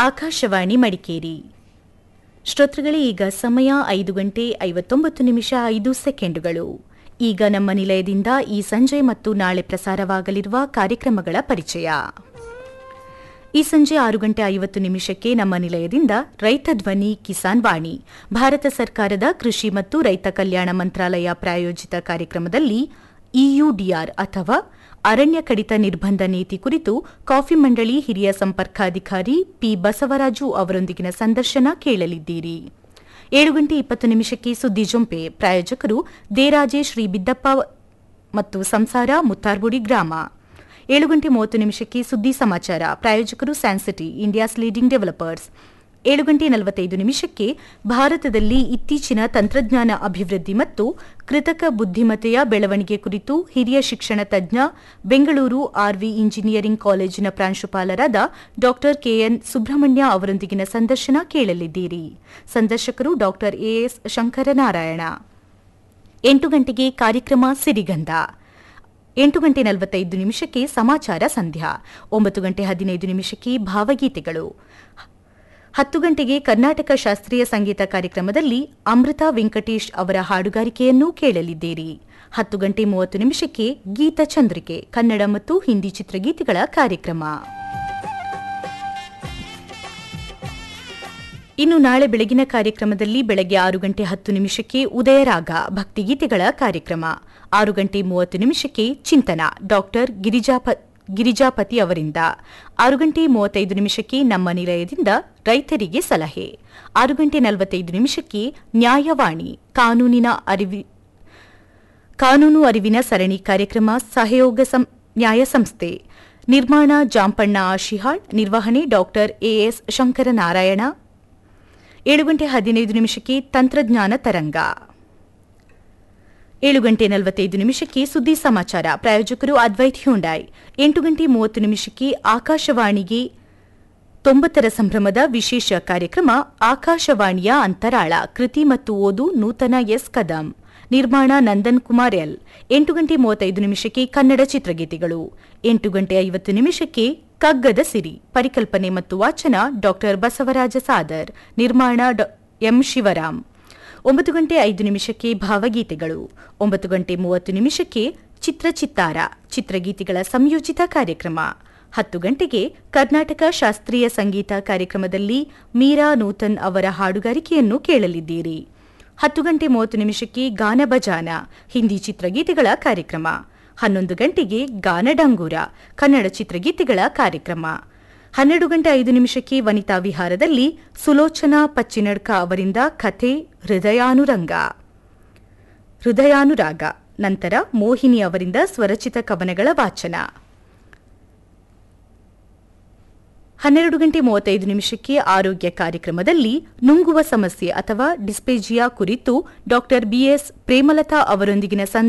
ಆಕಾಶವಾಣಿ ಮಡಿಕೇರಿ ಶ್ರೋತೃಗಳೇ ಈಗ ಸಮಯ ಐದು ಗಂಟೆ ಐವತ್ತೊಂಬತ್ತು ನಿಮಿಷ ಐದು ಸೆಕೆಂಡುಗಳು ಈಗ ನಮ್ಮ ನಿಲಯದಿಂದ ಈ ಸಂಜೆ ಮತ್ತು ನಾಳೆ ಪ್ರಸಾರವಾಗಲಿರುವ ಕಾರ್ಯಕ್ರಮಗಳ ಪರಿಚಯ ಈ ಸಂಜೆ ಆರು ಗಂಟೆ ಐವತ್ತು ನಿಮಿಷಕ್ಕೆ ನಮ್ಮ ನಿಲಯದಿಂದ ರೈತ ಧ್ವನಿ ಕಿಸಾನ್ ವಾಣಿ ಭಾರತ ಸರ್ಕಾರದ ಕೃಷಿ ಮತ್ತು ರೈತ ಕಲ್ಯಾಣ ಮಂತ್ರಾಲಯ ಪ್ರಾಯೋಜಿತ ಕಾರ್ಯಕ್ರಮದಲ್ಲಿ ಇಯುಡಿಆರ್ ಅಥವಾ ಅರಣ್ಯ ಕಡಿತ ನಿರ್ಬಂಧ ನೀತಿ ಕುರಿತು ಕಾಫಿ ಮಂಡಳಿ ಹಿರಿಯ ಸಂಪರ್ಕಾಧಿಕಾರಿ ಪಿ ಬಸವರಾಜು ಅವರೊಂದಿಗಿನ ಸಂದರ್ಶನ ಕೇಳಲಿದ್ದೀರಿ ಏಳು ಗಂಟೆ ಇಪ್ಪತ್ತು ನಿಮಿಷಕ್ಕೆ ಸುದ್ದಿ ಜೊಂಪೆ ಪ್ರಾಯೋಜಕರು ದೇರಾಜೆ ಶ್ರೀ ಬಿದ್ದಪ್ಪ ಮತ್ತು ಸಂಸಾರ ಮುತ್ತಾರ್ಗುಡಿ ಗ್ರಾಮ ಏಳು ಗಂಟೆ ಮೂವತ್ತು ನಿಮಿಷಕ್ಕೆ ಸುದ್ದಿ ಸಮಾಚಾರ ಪ್ರಾಯೋಜಕರು ಸ್ಯಾನ್ಸಿಟಿ ಇಂಡಿಯಾಸ್ ಲೀಡಿಂಗ್ ಡೆವಲಪರ್ಸ್ ಏಳು ಗಂಟೆ ನಲವತ್ತೈದು ನಿಮಿಷಕ್ಕೆ ಭಾರತದಲ್ಲಿ ಇತ್ತೀಚಿನ ತಂತ್ರಜ್ಞಾನ ಅಭಿವೃದ್ಧಿ ಮತ್ತು ಕೃತಕ ಬುದ್ಧಿಮತ್ತೆಯ ಬೆಳವಣಿಗೆ ಕುರಿತು ಹಿರಿಯ ಶಿಕ್ಷಣ ತಜ್ಞ ಬೆಂಗಳೂರು ಆರ್ವಿ ಇಂಜಿನಿಯರಿಂಗ್ ಕಾಲೇಜಿನ ಪ್ರಾಂಶುಪಾಲರಾದ ಡಾ ಕೆಎನ್ ಸುಬ್ರಹ್ಮಣ್ಯ ಅವರೊಂದಿಗಿನ ಸಂದರ್ಶನ ಕೇಳಲಿದ್ದೀರಿ ಸಂದರ್ಶಕರು ಡಾ ಎಎಸ್ ಶಂಕರನಾರಾಯಣ ಎಂಟು ಗಂಟೆಗೆ ಕಾರ್ಯಕ್ರಮ ಸಿರಿಗಂಧ ಎಂಟು ಗಂಟೆ ನಲವತ್ತೈದು ನಿಮಿಷಕ್ಕೆ ಸಮಾಚಾರ ಸಂಧ್ಯಾ ಒಂಬತ್ತು ಗಂಟೆ ಹದಿನೈದು ನಿಮಿಷಕ್ಕೆ ಭಾವಗೀತೆಗಳು ಹತ್ತು ಗಂಟೆಗೆ ಕರ್ನಾಟಕ ಶಾಸ್ತ್ರೀಯ ಸಂಗೀತ ಕಾರ್ಯಕ್ರಮದಲ್ಲಿ ಅಮೃತ ವೆಂಕಟೇಶ್ ಅವರ ಹಾಡುಗಾರಿಕೆಯನ್ನೂ ಕೇಳಲಿದ್ದೀರಿ ಹತ್ತು ಗಂಟೆ ಮೂವತ್ತು ನಿಮಿಷಕ್ಕೆ ಗೀತ ಚಂದ್ರಿಕೆ ಕನ್ನಡ ಮತ್ತು ಹಿಂದಿ ಚಿತ್ರಗೀತೆಗಳ ಕಾರ್ಯಕ್ರಮ ಇನ್ನು ನಾಳೆ ಬೆಳಗಿನ ಕಾರ್ಯಕ್ರಮದಲ್ಲಿ ಬೆಳಗ್ಗೆ ಆರು ಗಂಟೆ ಹತ್ತು ನಿಮಿಷಕ್ಕೆ ಉದಯರಾಗ ಭಕ್ತಿಗೀತೆಗಳ ಕಾರ್ಯಕ್ರಮ ಆರು ಗಂಟೆ ಮೂವತ್ತು ನಿಮಿಷಕ್ಕೆ ಚಿಂತನ ಡಾಕ್ಟರ್ ಗಿರಿಜಾಪ ಗಿರಿಜಾಪತಿ ಅವರಿಂದ ಆರು ಗಂಟೆ ಮೂವತ್ತೈದು ನಿಮಿಷಕ್ಕೆ ನಮ್ಮ ನಿಲಯದಿಂದ ರೈತರಿಗೆ ಸಲಹೆ ಆರು ಗಂಟೆ ನಲವತ್ತೈದು ನಿಮಿಷಕ್ಕೆ ನ್ಯಾಯವಾಣಿ ಕಾನೂನಿನ ಅರಿವಿ ಕಾನೂನು ಅರಿವಿನ ಸರಣಿ ಕಾರ್ಯಕ್ರಮ ಸಹಯೋಗ ಸಂ ನ್ಯಾಯ ಸಂಸ್ಥೆ ನಿರ್ಮಾಣ ಜಾಂಪಣ್ಣ ಆಶಿಹಾಳ್ ನಿರ್ವಹಣೆ ಡಾಕ್ಟರ್ ಎಎಸ್ ಶಂಕರನಾರಾಯಣ ಏಳು ಗಂಟೆ ಹದಿನೈದು ನಿಮಿಷಕ್ಕೆ ತಂತ್ರಜ್ಞಾನ ತರಂಗ ಏಳು ಗಂಟೆ ನಲವತ್ತೈದು ನಿಮಿಷಕ್ಕೆ ಸುದ್ದಿ ಸಮಾಚಾರ ಪ್ರಾಯೋಜಕರು ಅದ್ವೈತ್ ಹ್ಯುಂಡಾಯ್ ಎಂಟು ಗಂಟೆ ಮೂವತ್ತು ನಿಮಿಷಕ್ಕೆ ಆಕಾಶವಾಣಿಗೆ ತೊಂಬತ್ತರ ಸಂಭ್ರಮದ ವಿಶೇಷ ಕಾರ್ಯಕ್ರಮ ಆಕಾಶವಾಣಿಯ ಅಂತರಾಳ ಕೃತಿ ಮತ್ತು ಓದು ನೂತನ ಎಸ್ ಕದಂ ನಿರ್ಮಾಣ ನಂದನ್ ಕುಮಾರ್ ಎಲ್ ಎಂಟು ಗಂಟೆ ಮೂವತ್ತೈದು ನಿಮಿಷಕ್ಕೆ ಕನ್ನಡ ಚಿತ್ರಗೀತೆಗಳು ಎಂಟು ಗಂಟೆ ಐವತ್ತು ನಿಮಿಷಕ್ಕೆ ಕಗ್ಗದ ಸಿರಿ ಪರಿಕಲ್ಪನೆ ಮತ್ತು ವಾಚನ ಡಾಕ್ಟರ್ ಬಸವರಾಜ ಸಾದರ್ ನಿರ್ಮಾಣ ಎಂ ಶಿವರಾಮ್ ಒಂಬತ್ತು ಗಂಟೆ ಐದು ನಿಮಿಷಕ್ಕೆ ಭಾವಗೀತೆಗಳು ಒಂಬತ್ತು ಗಂಟೆ ಮೂವತ್ತು ನಿಮಿಷಕ್ಕೆ ಚಿತ್ರಚಿತ್ತಾರ ಚಿತ್ರಗೀತೆಗಳ ಸಂಯೋಜಿತ ಕಾರ್ಯಕ್ರಮ ಹತ್ತು ಗಂಟೆಗೆ ಕರ್ನಾಟಕ ಶಾಸ್ತ್ರೀಯ ಸಂಗೀತ ಕಾರ್ಯಕ್ರಮದಲ್ಲಿ ಮೀರಾ ನೂತನ್ ಅವರ ಹಾಡುಗಾರಿಕೆಯನ್ನು ಕೇಳಲಿದ್ದೀರಿ ಹತ್ತು ಗಂಟೆ ಮೂವತ್ತು ನಿಮಿಷಕ್ಕೆ ಗಾನ ಬಜಾನ ಹಿಂದಿ ಚಿತ್ರಗೀತೆಗಳ ಕಾರ್ಯಕ್ರಮ ಹನ್ನೊಂದು ಗಂಟೆಗೆ ಗಾನ ಡಂಗೂರ ಕನ್ನಡ ಚಿತ್ರಗೀತೆಗಳ ಕಾರ್ಯಕ್ರಮ ಹನ್ನೆರಡು ಗಂಟೆ ಐದು ನಿಮಿಷಕ್ಕೆ ವನಿತಾ ವಿಹಾರದಲ್ಲಿ ಸುಲೋಚನಾ ಪಚ್ಚಿನಡ್ಕ ಅವರಿಂದ ಕಥೆ ಹೃದಯಾನುರಂಗ ಹೃದಯಾನುರಾಗ ನಂತರ ಮೋಹಿನಿ ಅವರಿಂದ ಸ್ವರಚಿತ ಕವನಗಳ ವಾಚನ ಹನ್ನೆರಡು ಗಂಟೆ ಮೂವತ್ತೈದು ನಿಮಿಷಕ್ಕೆ ಆರೋಗ್ಯ ಕಾರ್ಯಕ್ರಮದಲ್ಲಿ ನುಂಗುವ ಸಮಸ್ಯೆ ಅಥವಾ ಡಿಸ್ಪೇಜಿಯಾ ಕುರಿತು ಡಾಕ್ಟರ್ ಬಿಎಸ್ ಪ್ರೇಮಲತಾ ಅವರೊಂದಿಗಿನ